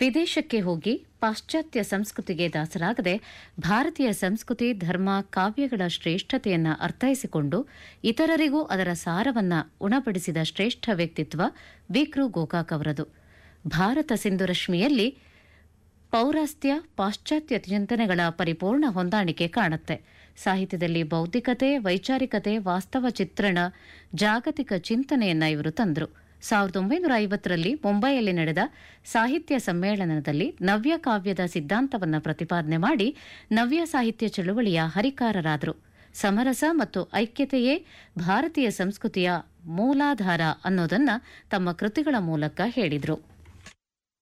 ವಿದೇಶಕ್ಕೆ ಹೋಗಿ ಪಾಶ್ಚಾತ್ಯ ಸಂಸ್ಕೃತಿಗೆ ದಾಸರಾಗದೆ ಭಾರತೀಯ ಸಂಸ್ಕೃತಿ ಧರ್ಮ ಕಾವ್ಯಗಳ ಶ್ರೇಷ್ಠತೆಯನ್ನ ಅರ್ಥೈಸಿಕೊಂಡು ಇತರರಿಗೂ ಅದರ ಸಾರವನ್ನ ಉಣಬಡಿಸಿದ ಶ್ರೇಷ್ಠ ವ್ಯಕ್ತಿತ್ವ ವಿಕ್ರು ಗೋಕಾಕ್ ಅವರದು ಭಾರತ ಸಿಂಧುರಶ್ಮಿಯಲ್ಲಿ ಪೌರಾಸ್ತ್ಯ ಪಾಶ್ಚಾತ್ಯ ಚಿಂತನೆಗಳ ಪರಿಪೂರ್ಣ ಹೊಂದಾಣಿಕೆ ಕಾಣುತ್ತೆ ಸಾಹಿತ್ಯದಲ್ಲಿ ಬೌದ್ಧಿಕತೆ ವೈಚಾರಿಕತೆ ವಾಸ್ತವ ಚಿತ್ರಣ ಜಾಗತಿಕ ಚಿಂತನೆಯನ್ನ ಇವರು ತಂದರು ಸಾವಿರದ ಒಂಬೈನೂರ ಐವತ್ತರಲ್ಲಿ ಮುಂಬೈಯಲ್ಲಿ ನಡೆದ ಸಾಹಿತ್ಯ ಸಮ್ಮೇಳನದಲ್ಲಿ ನವ್ಯ ಕಾವ್ಯದ ಸಿದ್ಧಾಂತವನ್ನು ಪ್ರತಿಪಾದನೆ ಮಾಡಿ ನವ್ಯ ಸಾಹಿತ್ಯ ಚಳುವಳಿಯ ಹರಿಕಾರರಾದರು ಸಮರಸ ಮತ್ತು ಐಕ್ಯತೆಯೇ ಭಾರತೀಯ ಸಂಸ್ಕೃತಿಯ ಮೂಲಾಧಾರ ಅನ್ನೋದನ್ನ ತಮ್ಮ ಕೃತಿಗಳ ಮೂಲಕ ಹೇಳಿದರು